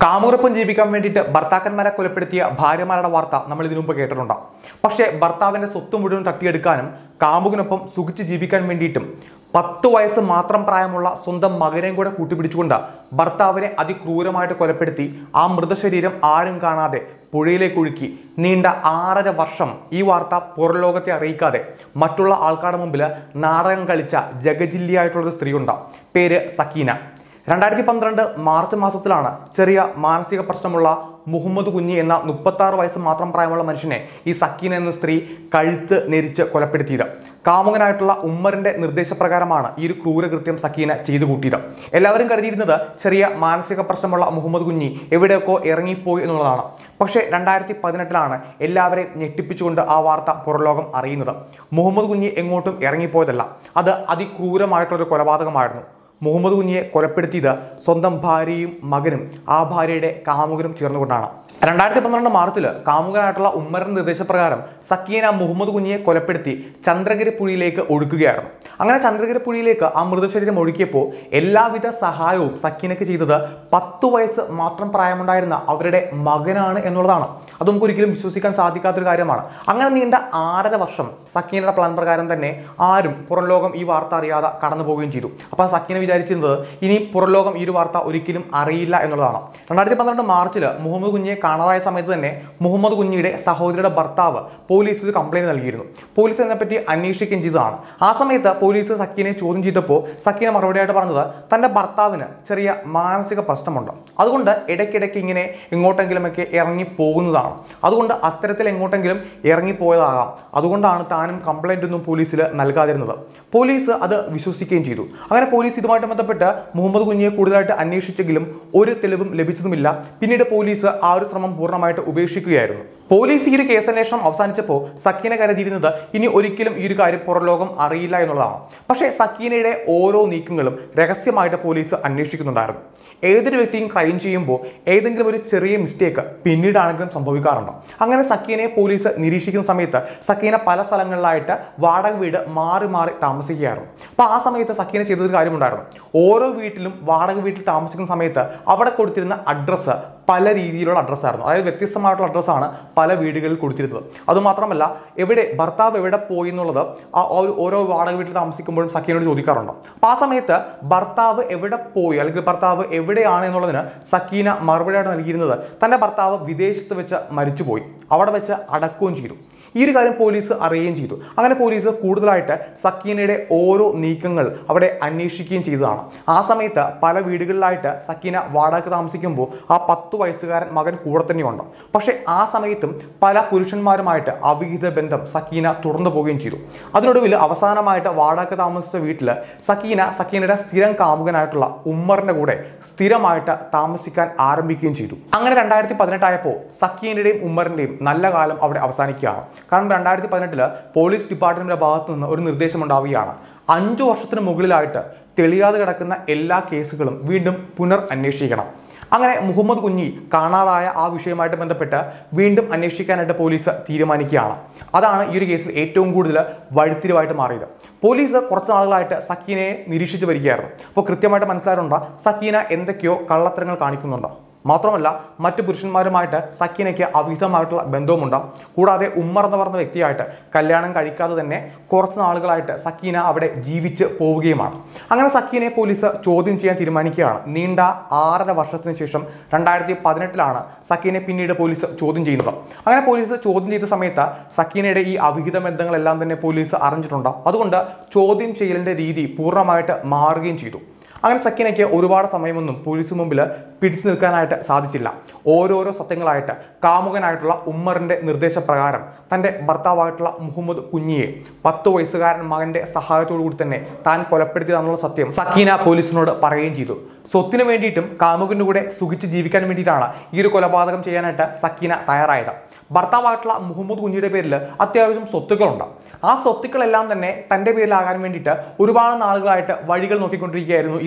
കാമുറപ്പം ജീവിക്കാൻ വേണ്ടിയിട്ട് ഭർത്താക്കന്മാരെ കൊലപ്പെടുത്തിയ ഭാര്യമാരുടെ വാർത്ത നമ്മൾ ഇതിനു മുമ്പ് കേട്ടിട്ടുണ്ട് പക്ഷേ ഭർത്താവിന്റെ സ്വത്ത് മുഴുവൻ തട്ടിയെടുക്കാനും കാമുകിനൊപ്പം സുഖിച്ച് ജീവിക്കാൻ വേണ്ടിയിട്ടും പത്ത് വയസ്സ് മാത്രം പ്രായമുള്ള സ്വന്തം മകനെയും കൂടെ കൂട്ടിപ്പിടിച്ചുകൊണ്ട് ഭർത്താവിനെ അതിക്രൂരമായിട്ട് കൊലപ്പെടുത്തി ആ മൃതശരീരം ആരും കാണാതെ പുഴയിലേക്ക് ഒഴുക്കി നീണ്ട ആറര വർഷം ഈ വാർത്ത പുറംലോകത്തെ അറിയിക്കാതെ മറ്റുള്ള ആൾക്കാരുടെ മുമ്പിൽ നാടകം കളിച്ച ജഗജില്ലിയായിട്ടുള്ളൊരു സ്ത്രീയുണ്ട് പേര് സക്കീന രണ്ടായിരത്തി പന്ത്രണ്ട് മാർച്ച് മാസത്തിലാണ് ചെറിയ മാനസിക പ്രശ്നമുള്ള മുഹമ്മദ് കുഞ്ഞി എന്ന മുപ്പത്താറ് വയസ്സ് മാത്രം പ്രായമുള്ള മനുഷ്യനെ ഈ സക്കീന എന്ന സ്ത്രീ കഴുത്ത് നെരിച്ച് കൊലപ്പെടുത്തിയത് കാമുകനായിട്ടുള്ള ഉമ്മറിന്റെ നിർദ്ദേശപ്രകാരമാണ് ഈ ഒരു ക്രൂരകൃത്യം സക്കീന ചെയ്തു കൂട്ടിയത് എല്ലാവരും കരുതിയിരുന്നത് ചെറിയ മാനസിക പ്രശ്നമുള്ള മുഹമ്മദ് കുഞ്ഞി എവിടെയൊക്കെ ഇറങ്ങിപ്പോയി എന്നുള്ളതാണ് പക്ഷേ രണ്ടായിരത്തി പതിനെട്ടിലാണ് എല്ലാവരെയും ഞെട്ടിപ്പിച്ചുകൊണ്ട് ആ വാർത്ത പുറലോകം അറിയുന്നത് മുഹമ്മദ് കുഞ്ഞി എങ്ങോട്ടും ഇറങ്ങിപ്പോയതല്ല അത് അതിക്രൂരമായിട്ടുള്ളൊരു കൊലപാതകമായിരുന്നു മുഹമ്മദ് കുഞ്ഞിയെ കൊലപ്പെടുത്തിയത് സ്വന്തം ഭാര്യയും മകനും ആ ഭാര്യയുടെ കാമുകനും ചേർന്നുകൊണ്ടാണ് രണ്ടായിരത്തി പന്ത്രണ്ട് മാർച്ചിൽ കാമുകനായിട്ടുള്ള ഉമ്മറിന്റെ നിർദ്ദേശപ്രകാരം സക്കീന മുഹമ്മദ് കുഞ്ഞിയെ കൊലപ്പെടുത്തി ചന്ദ്രഗിരി പുഴയിലേക്ക് ഒഴുക്കുകയായിരുന്നു അങ്ങനെ ചന്ദ്രഗിരി പുഴയിലേക്ക് ആ മൃതശരീരം ഒഴുക്കിയപ്പോൾ എല്ലാവിധ സഹായവും സക്കീനയ്ക്ക് ചെയ്തത് പത്ത് വയസ്സ് മാത്രം പ്രായമുണ്ടായിരുന്ന അവരുടെ മകനാണ് എന്നുള്ളതാണ് അത് നമുക്ക് ഒരിക്കലും വിശ്വസിക്കാൻ സാധിക്കാത്തൊരു കാര്യമാണ് അങ്ങനെ നീണ്ട ആറര വർഷം സക്കീനയുടെ പ്ലാൻ പ്രകാരം തന്നെ ആരും പുറം ലോകം ഈ വാർത്ത അറിയാതെ കടന്നു പോവുകയും ചെയ്തു അപ്പോൾ സക്കീന വിചാരിച്ചിരുന്നത് ഇനി പുറം ലോകം ഈ ഒരു വാർത്ത ഒരിക്കലും അറിയില്ല എന്നുള്ളതാണ് രണ്ടായിരത്തി പന്ത്രണ്ട് മാർച്ചിൽ മുഹമ്മദ് കുഞ്ഞിയെ കാണാതായ സമയത്ത് തന്നെ മുഹമ്മദ് കുഞ്ഞിയുടെ സഹോദരിയുടെ ഭർത്താവ് പോലീസിൽ ഒരു കംപ്ലൈന്റ് നൽകിയിരുന്നു പോലീസ് ഇതിനെപ്പറ്റി അന്വേഷിക്കുകയും ചെയ്തതാണ് ആ സമയത്ത് പോലീസ് സക്കീനെ ചോദ്യം ചെയ്തപ്പോൾ സക്കീന മറുപടിയായിട്ട് പറഞ്ഞത് തന്റെ ഭർത്താവിന് ചെറിയ മാനസിക പ്രശ്നമുണ്ട് അതുകൊണ്ട് ഇടയ്ക്കിടയ്ക്ക് ഇങ്ങനെ എങ്ങോട്ടെങ്കിലുമൊക്കെ ഇറങ്ങി പോകുന്നതാണ് അതുകൊണ്ട് അത്തരത്തിൽ എങ്ങോട്ടെങ്കിലും ഇറങ്ങിപ്പോയതാകാം അതുകൊണ്ടാണ് താനും കംപ്ലൈന്റ് ഒന്നും പോലീസിൽ നൽകാതിരുന്നത് പോലീസ് അത് വിശ്വസിക്കുകയും ചെയ്തു അങ്ങനെ പോലീസ് ഇതുമായിട്ട് ബന്ധപ്പെട്ട് മുഹമ്മദ് കുഞ്ഞിയെ കൂടുതലായിട്ട് അന്വേഷിച്ചെങ്കിലും ഒരു തെളിവും ലഭിച്ചതുമില്ല പിന്നീട് പോലീസ് ആ ഒരു ശ്രമം പൂർണ്ണമായിട്ട് ഉപേക്ഷിക്കുകയായിരുന്നു പോലീസ് ഈ ഒരു കേസന്വേഷണം അവസാനിച്ചപ്പോൾ സക്കീന കരുതിയിരുന്നത് ഇനി ഒരിക്കലും ഈ ഒരു കാര്യം പുറംലോകം അറിയില്ല എന്നുള്ളതാണ് പക്ഷേ സക്കീനയുടെ ഓരോ നീക്കങ്ങളും രഹസ്യമായിട്ട് പോലീസ് അന്വേഷിക്കുന്നുണ്ടായിരുന്നു ഏതൊരു വ്യക്തിയും ക്രൈം ചെയ്യുമ്പോൾ ഏതെങ്കിലും ഒരു ചെറിയ മിസ്റ്റേക്ക് പിന്നീടാണെങ്കിലും സംഭവിക്കാറുണ്ട് അങ്ങനെ സക്കീനയെ പോലീസ് നിരീക്ഷിക്കുന്ന സമയത്ത് സക്കീന പല സ്ഥലങ്ങളിലായിട്ട് വാടക വീട് മാറി മാറി താമസിക്കുകയായിരുന്നു അപ്പോൾ ആ സമയത്ത് സക്കീന ചെയ്തൊരു കാര്യമുണ്ടായിരുന്നു ഓരോ വീട്ടിലും വാടക വീട്ടിൽ താമസിക്കുന്ന സമയത്ത് അവിടെ കൊടുത്തിരുന്ന അഡ്രസ്സ് പല രീതിയിലുള്ള അഡ്രസ്സായിരുന്നു അതായത് വ്യത്യസ്തമായിട്ടുള്ള അഡ്രസ്സാണ് പല വീടുകളിൽ കൊടുത്തിരുന്നത് അതുമാത്രമല്ല എവിടെ ഭർത്താവ് എവിടെ പോയി എന്നുള്ളത് ആ ഒരു ഓരോ വാടക വീട്ടിൽ താമസിക്കുമ്പോഴും സക്കീനോട് ചോദിക്കാറുണ്ട് അപ്പോൾ ആ സമയത്ത് ഭർത്താവ് എവിടെ പോയി അല്ലെങ്കിൽ ഭർത്താവ് എവിടെയാണ് എന്നുള്ളതിന് സക്കീന മറുപടിയായിട്ട് നൽകിയിരുന്നത് തൻ്റെ ഭർത്താവ് വിദേശത്ത് വെച്ച് മരിച്ചുപോയി അവിടെ വെച്ച് അടക്കുകയും ചെയ്തു ഈ ഒരു കാര്യം പോലീസ് അറിയുകയും ചെയ്തു അങ്ങനെ പോലീസ് കൂടുതലായിട്ട് സക്കീനയുടെ ഓരോ നീക്കങ്ങൾ അവിടെ അന്വേഷിക്കുകയും ചെയ്തതാണ് ആ സമയത്ത് പല വീടുകളിലായിട്ട് സക്കീന വാടക താമസിക്കുമ്പോൾ ആ പത്ത് വയസ്സുകാരൻ മകൻ കൂടെ തന്നെയുണ്ട് പക്ഷേ ആ സമയത്തും പല പുരുഷന്മാരുമായിട്ട് അവിഹിത ബന്ധം സക്കീന തുറന്നു പോവുകയും ചെയ്തു അതിനൊടുവിൽ അവസാനമായിട്ട് വാടക താമസിച്ച വീട്ടിൽ സക്കീന സക്കീനയുടെ സ്ഥിരം കാമുകനായിട്ടുള്ള ഉമ്മറിന്റെ കൂടെ സ്ഥിരമായിട്ട് താമസിക്കാൻ ആരംഭിക്കുകയും ചെയ്തു അങ്ങനെ രണ്ടായിരത്തി പതിനെട്ടായപ്പോൾ സക്കീനയുടെയും ഉമ്മറിന്റെയും നല്ല കാലം അവിടെ അവസാനിക്കുകയാണ് കാരണം രണ്ടായിരത്തി പതിനെട്ടില് പോലീസ് ഡിപ്പാർട്ട്മെന്റിന്റെ ഭാഗത്തു നിന്ന് ഒരു നിർദ്ദേശം ഉണ്ടാവുകയാണ് അഞ്ചു വർഷത്തിന് മുകളിലായിട്ട് തെളിയാതെ കിടക്കുന്ന എല്ലാ കേസുകളും വീണ്ടും പുനർ അന്വേഷിക്കണം അങ്ങനെ മുഹമ്മദ് കുഞ്ഞി കാണാതായ ആ വിഷയവുമായിട്ട് ബന്ധപ്പെട്ട് വീണ്ടും അന്വേഷിക്കാനായിട്ട് പോലീസ് തീരുമാനിക്കുകയാണ് അതാണ് ഈ ഒരു കേസിൽ ഏറ്റവും കൂടുതൽ വഴിത്തിരിവായിട്ട് മാറിയത് പോലീസ് കുറച്ച് നാളുകളായിട്ട് സക്കീനയെ നിരീക്ഷിച്ച് വരികയായിരുന്നു അപ്പോൾ കൃത്യമായിട്ട് മനസ്സിലായിട്ടുണ്ട് സക്കീന എന്തൊക്കെയോ കള്ളത്തരങ്ങൾ കാണിക്കുന്നുണ്ട് മാത്രമല്ല മറ്റു പുരുഷന്മാരുമായിട്ട് സക്കീനയ്ക്ക് അവിഹിതമായിട്ടുള്ള ബന്ധവുമുണ്ട് കൂടാതെ ഉമ്മർ എന്ന് പറഞ്ഞ വ്യക്തിയായിട്ട് കല്യാണം കഴിക്കാതെ തന്നെ കുറച്ച് നാളുകളായിട്ട് സക്കീന അവിടെ ജീവിച്ച് പോവുകയുമാണ് അങ്ങനെ സക്കീനെ പോലീസ് ചോദ്യം ചെയ്യാൻ തീരുമാനിക്കുകയാണ് നീണ്ട ആറര വർഷത്തിന് ശേഷം രണ്ടായിരത്തി പതിനെട്ടിലാണ് സക്കീനെ പിന്നീട് പോലീസ് ചോദ്യം ചെയ്യുന്നത് അങ്ങനെ പോലീസ് ചോദ്യം ചെയ്ത സമയത്ത് സക്കീനയുടെ ഈ അവിഹിത ബന്ധങ്ങളെല്ലാം തന്നെ പോലീസ് അറിഞ്ഞിട്ടുണ്ട് അതുകൊണ്ട് ചോദ്യം ചെയ്യലിന്റെ രീതി പൂർണ്ണമായിട്ട് മാറുകയും ചെയ്തു അങ്ങനെ സക്കീനയ്ക്ക് ഒരുപാട് സമയമൊന്നും പോലീസ് മുമ്പിൽ പിടിച്ചു നിൽക്കാനായിട്ട് സാധിച്ചില്ല ഓരോരോ സത്യങ്ങളായിട്ട് കാമുകനായിട്ടുള്ള ഉമ്മറിന്റെ നിർദ്ദേശപ്രകാരം തൻ്റെ ഭർത്താവായിട്ടുള്ള മുഹമ്മദ് കുഞ്ഞിയെ പത്ത് വയസ്സുകാരൻ മകന്റെ സഹായത്തോടു കൂടി തന്നെ താൻ കൊലപ്പെടുത്തിയതാണെന്നുള്ള സത്യം സക്കീന പോലീസിനോട് പറയുകയും ചെയ്തു സ്വത്തിന് വേണ്ടിയിട്ടും കാമുകന്റെ കൂടെ സുഖിച്ച് ജീവിക്കാൻ വേണ്ടിയിട്ടാണ് ഈ ഒരു കൊലപാതകം ചെയ്യാനായിട്ട് സക്കീന തയ്യാറായത് ഭർത്താവായിട്ടുള്ള മുഹമ്മദ് കുഞ്ഞിയുടെ പേരിൽ അത്യാവശ്യം സ്വത്തുക്കളുണ്ട് ആ സ്വത്തുക്കളെല്ലാം തന്നെ തൻ്റെ പേരിലാകാൻ വേണ്ടിയിട്ട് ഒരുപാട് നാളുകളായിട്ട് വഴികൾ നോക്കിക്കൊണ്ടിരിക്കുകയായിരുന്നു ഈ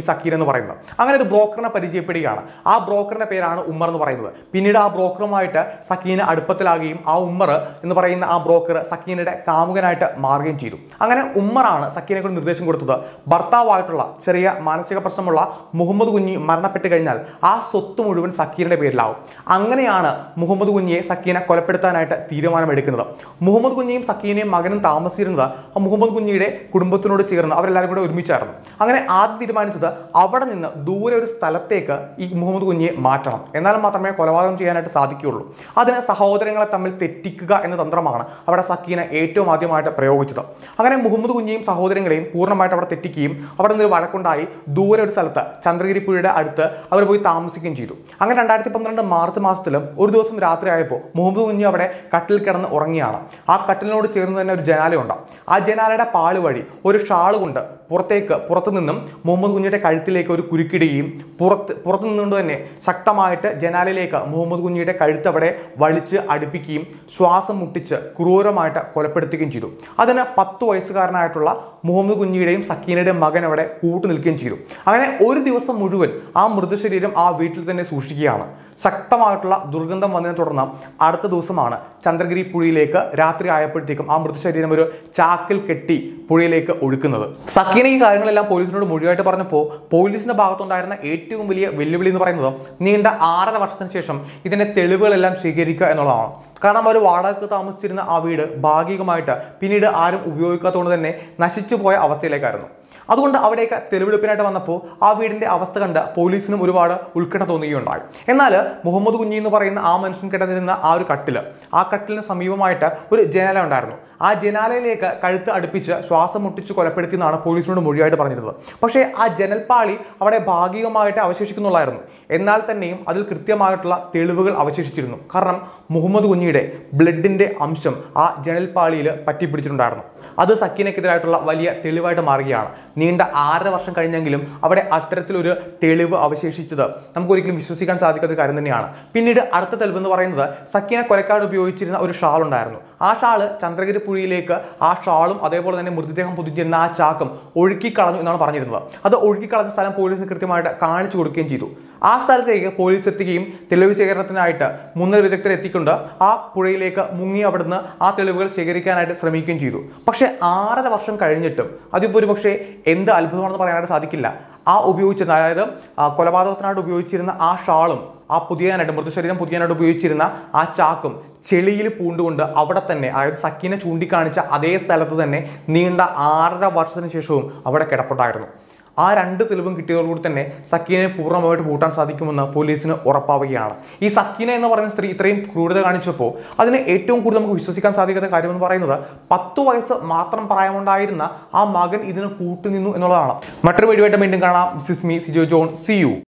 സക്കീന എന്ന് പറയുന്നത് അങ്ങനെ ഒരു ബ്രോക്കറിനെ പരിചയപ്പെടുകയാണ് ആ ബ്രോക്കറിന്റെ പേരാണ് ഉമ്മർ എന്ന് പറയുന്നത് പിന്നീട് ആ ബ്രോക്കറുമായിട്ട് സക്കീന അടുപ്പത്തിലാകുകയും ആ ഉമ്മർ എന്ന് പറയുന്ന ആ ബ്രോക്കർ സക്കീനയുടെ കാമുകനായിട്ട് മാറുകയും ചെയ്തു അങ്ങനെ ഉമ്മറാണ് സക്കീനെ കൊണ്ട് നിർദ്ദേശം കൊടുത്തത് ഭർത്താവായിട്ടുള്ള ചെറിയ മാനസിക പ്രശ്നമുള്ള മുഹമ്മദ് കുഞ്ഞി മരണപ്പെട്ട് കഴിഞ്ഞാൽ ആ സ്വത്ത് മുഴുവൻ സക്കീനയുടെ പേരിലാവും അങ്ങനെയാണ് മുഹമ്മദ് കുഞ്ഞിയെ സക്കീന കൊലപ്പെടുത്താനായിട്ട് തീരുമാനമെടുക്കുന്നത് മുഹമ്മദ് കുഞ്ഞിയും സക്കീനയും മകനും താമസിച്ചിരുന്നത് ആ മുഹമ്മദ് കുഞ്ഞിയുടെ കുടുംബത്തിനോട് ചേർന്ന് അവരെല്ലാവരും കൂടെ ഒരുമിച്ചായിരുന്നു അങ്ങനെ ആദ്യം തീരുമാനിച്ചത് അവിടെ നിന്ന് ദൂരെ ഒരു സ്ഥലത്തേക്ക് ഈ മുഹമ്മദ് കുഞ്ഞിയെ മാറ്റണം എന്നാൽ മാത്രമേ കൊലപാതകം ചെയ്യാനായിട്ട് സാധിക്കുകയുള്ളൂ അതിന് സഹോദരങ്ങളെ തമ്മിൽ തെറ്റിക്കുക എന്ന തന്ത്രമാണ് അവിടെ സക്കീന ഏറ്റവും ആദ്യമായിട്ട് പ്രയോഗിച്ചത് അങ്ങനെ മുഹമ്മദ് കുഞ്ഞിയും സഹോദരങ്ങളെയും പൂർണ്ണമായിട്ട് അവിടെ തെറ്റിക്കുകയും അവിടെ നിന്ന് ഒരു വഴക്കുണ്ടായി ദൂരെ ഒരു സ്ഥലത്ത് ചന്ദ്രഗിരി പുഴയുടെ അടുത്ത് അവർ പോയി താമസിക്കുകയും ചെയ്തു അങ്ങനെ രണ്ടായിരത്തി പന്ത്രണ്ട് മാർച്ച് മാസത്തിൽ ഒരു ദിവസം രാത്രി ആയപ്പോൾ മുഹമ്മദ് കുഞ്ഞി അവിടെ കട്ടിൽ കിടന്ന് ഉറങ്ങിയാണ് ആ കട്ടിലിനോട് ചേർന്ന് തന്നെ ഒരു ജനാലയുണ്ട് ആ ജനാലയുടെ പാള് വഴി ഒരു ഷാള് കൊണ്ട് പുറത്തേക്ക് പുറത്തു നിന്നും മുഹമ്മദ് കുഞ്ഞിയുടെ കഴുത്തിലേക്ക് ഒരു കുരുക്കിടുകയും പുറത്ത് പുറത്തു നിന്നുകൊണ്ട് തന്നെ ശക്തമായിട്ട് ജനാലയിലേക്ക് മുഹമ്മദ് കുഞ്ഞിയുടെ കഴുത്ത് അവിടെ വലിച്ച് അടുപ്പിക്കുകയും ശ്വാസം മുട്ടിച്ച് ക്രൂരമായിട്ട് കൊലപ്പെടുത്തുകയും ചെയ്തു അതിന് പത്ത് വയസ്സുകാരനായിട്ടുള്ള മുഹമ്മദ് കുഞ്ഞിയുടെയും സക്കീനയുടെയും മകൻ അവിടെ കൂട്ടു നിൽക്കുകയും ചെയ്തു അങ്ങനെ ഒരു ദിവസം മുഴുവൻ ആ മൃതശരീരം ആ വീട്ടിൽ തന്നെ സൂക്ഷിക്കുകയാണ് ശക്തമായിട്ടുള്ള ദുർഗന്ധം വന്നതിനെ തുടർന്ന് അടുത്ത ദിവസമാണ് ചന്ദ്രഗിരി പുഴയിലേക്ക് രാത്രി ആയപ്പോഴത്തേക്കും ആ മൃതശരീരം ഒരു ചാക്കിൽ കെട്ടി പുഴയിലേക്ക് ഒഴുക്കുന്നത് സക്കീന ഈ കാര്യങ്ങളെല്ലാം പോലീസിനോട് മൊഴിയായിട്ട് പറഞ്ഞപ്പോൾ പോലീസിന്റെ ഭാഗത്തുണ്ടായിരുന്ന ഏറ്റവും വലിയ വെല്ലുവിളി എന്ന് പറയുന്നത് നീണ്ട ആറര വർഷത്തിന് ശേഷം ഇതിന്റെ തെളിവുകളെല്ലാം ശേഖരിക്കുക എന്നുള്ളതാണ് കാരണം അവർ വാടകയ്ക്ക് താമസിച്ചിരുന്ന ആ വീട് ഭാഗികമായിട്ട് പിന്നീട് ആരും ഉപയോഗിക്കാത്തതുകൊണ്ട് തന്നെ നശിച്ചു പോയ അവസ്ഥയിലേക്കായിരുന്നു അതുകൊണ്ട് അവിടേക്ക് തെളിവെടുപ്പിനായിട്ട് വന്നപ്പോൾ ആ വീടിന്റെ അവസ്ഥ കണ്ട് പോലീസിനും ഒരുപാട് ഉത്കണ്ഠ തോന്നുകയുണ്ടായി എന്നാൽ മുഹമ്മദ് കുഞ്ഞി എന്ന് പറയുന്ന ആ മനുഷ്യൻ കിടന്നിരുന്ന ആ ഒരു കട്ടില് ആ കട്ടിലിന് സമീപമായിട്ട് ഒരു ജനാല ഉണ്ടായിരുന്നു ആ ജനാലയിലേക്ക് കഴുത്ത് അടുപ്പിച്ച് ശ്വാസം മുട്ടിച്ച് കൊലപ്പെടുത്തിയെന്നാണ് പോലീസിനോട് മൊഴിയായിട്ട് പറഞ്ഞിരുന്നത് പക്ഷേ ആ ജനൽപ്പാളി അവിടെ ഭാഗികമായിട്ട് അവശേഷിക്കുന്നുള്ളായിരുന്നു എന്നാൽ തന്നെയും അതിൽ കൃത്യമായിട്ടുള്ള തെളിവുകൾ അവശേഷിച്ചിരുന്നു കാരണം മുഹമ്മദ് കുഞ്ഞിയുടെ ബ്ലഡിന്റെ അംശം ആ ജനൽപ്പാളിയിൽ പറ്റിപ്പിടിച്ചിട്ടുണ്ടായിരുന്നു അത് സക്കീനക്കെതിരായിട്ടുള്ള വലിയ തെളിവായിട്ട് മാറുകയാണ് നീണ്ട ആറര വർഷം കഴിഞ്ഞെങ്കിലും അവിടെ അത്തരത്തിലൊരു തെളിവ് അവശേഷിച്ചത് നമുക്ക് ഒരിക്കലും വിശ്വസിക്കാൻ സാധിക്കാത്ത ഒരു കാര്യം തന്നെയാണ് പിന്നീട് അടുത്ത തെളിവ് എന്ന് പറയുന്നത് സക്കീന കൊലക്കാട് ഉപയോഗിച്ചിരുന്ന ഒരു ഷാൾ ഉണ്ടായിരുന്നു ആ ഷാള് ചന്ദ്രഗിരി പുഴയിലേക്ക് ആ ഷാളും അതേപോലെ തന്നെ മൃതദേഹം പൊതിഞ്ഞിരുന്ന ആ ചാക്കും ഒഴുക്കിക്കളഞ്ഞു എന്നാണ് പറഞ്ഞിരുന്നത് അത് ഒഴുക്കിക്കളഞ്ഞ സ്ഥലം പോലീസിന് കൃത്യമായിട്ട് കാണിച്ചു കൊടുക്കുകയും ചെയ്തു ആ സ്ഥലത്തേക്ക് പോലീസ് എത്തുകയും തെളിവ് ശേഖരണത്തിനായിട്ട് മുന്നര വിദഗ്ധരെ എത്തിക്കൊണ്ട് ആ പുഴയിലേക്ക് മുങ്ങി അവിടുന്ന് ആ തെളിവുകൾ ശേഖരിക്കാനായിട്ട് ശ്രമിക്കുകയും ചെയ്തു പക്ഷേ ആറര വർഷം കഴിഞ്ഞിട്ടും അതിപ്പോൾ ഒരു പക്ഷേ എന്ത് അത്ഭുതമാണെന്ന് പറയാനായിട്ട് സാധിക്കില്ല ആ ഉപയോഗിച്ചിരുന്ന അതായത് ആ കൊലപാതകത്തിനായിട്ട് ഉപയോഗിച്ചിരുന്ന ആ ഷാളും ആ പുതിയനായിട്ട് മൃതശരീരം പുതിയനായിട്ട് ഉപയോഗിച്ചിരുന്ന ആ ചാക്കും ചെളിയിൽ പൂണ്ടുകൊണ്ട് അവിടെ തന്നെ അതായത് സക്കീനെ ചൂണ്ടിക്കാണിച്ച അതേ സ്ഥലത്ത് തന്നെ നീണ്ട ആറര വർഷത്തിന് ശേഷവും അവിടെ കിടപ്പുണ്ടായിരുന്നു ആ രണ്ട് തെളിവും കിട്ടിയതോടുകൂടി തന്നെ സക്കീനെ പൂർണ്ണമായിട്ട് പൂട്ടാൻ സാധിക്കുമെന്ന് പോലീസിന് ഉറപ്പാവുകയാണ് ഈ സക്കീന എന്ന് പറയുന്ന സ്ത്രീ ഇത്രയും ക്രൂരത കാണിച്ചപ്പോൾ അതിന് ഏറ്റവും കൂടുതൽ നമുക്ക് വിശ്വസിക്കാൻ സാധിക്കുന്ന കാര്യം എന്ന് പറയുന്നത് പത്ത് വയസ്സ് മാത്രം പ്രായമുണ്ടായിരുന്ന ആ മകൻ ഇതിന് കൂട്ടുനിന്നു എന്നുള്ളതാണ് മറ്റൊരു വീഡിയോ വീണ്ടും കാണാം Sismy Sijo John see U